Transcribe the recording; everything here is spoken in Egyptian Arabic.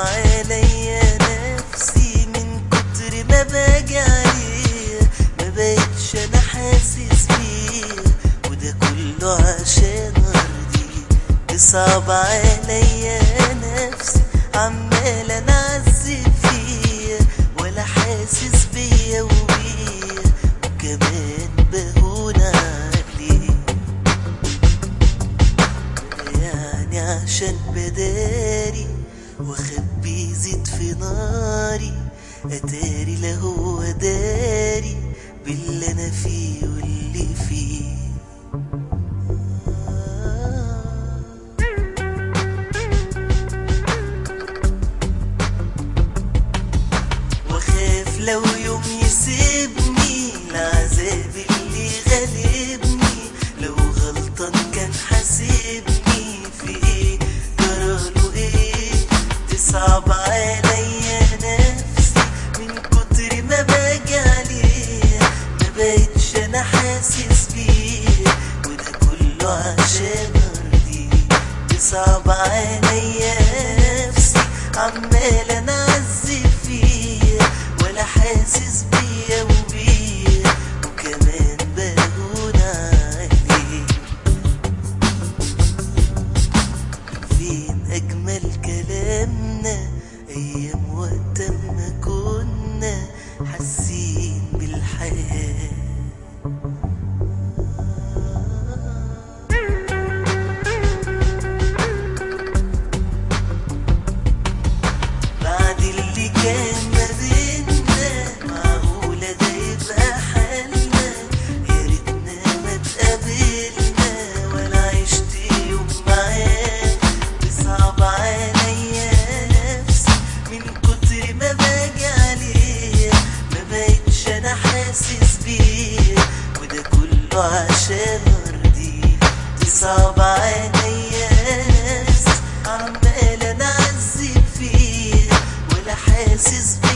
عليا نفسي من كتر ما باجي عليه ما بقتش انا حاسس بيه وده كله عشان ارضيه تصعب عليا نفسي عمال انا اعذب فيه ولا حاسس بيا وبيه وكمان بهون عليه يعني عشان بداري واخبي زيت في ناري اتاري لا هو داري باللي انا فيه واللي فيه واخاف لو يوم يسيبني العذاب اللي غالبني لو غلطان كان حاسبني في ايه جراله ايه تصعب عليا نفسي من كتر ما باجي عليه ما بقتش انا حاسس بيه وده كله عشان ارضيه تصعب عليا نفسي عمال انا اعذب فيه ولا حاسس بيا وبيه وكمان بهون عليه فين أجمل كلامنا أيام وقت ما كنا حاسين بالحياة بعد اللي كان ما بينا معقولة ده يبقى حالنا يا ريتنا ما اتقابلنا ولا عشت يوم معاه بصعب عليا نفسي من كتر ما باجي عليه ما بقتش انا حاسس بيه وده كله عشان ارضيه تصعب عليا نفسي عمال انا اعذب فيه ولا حاسس بيه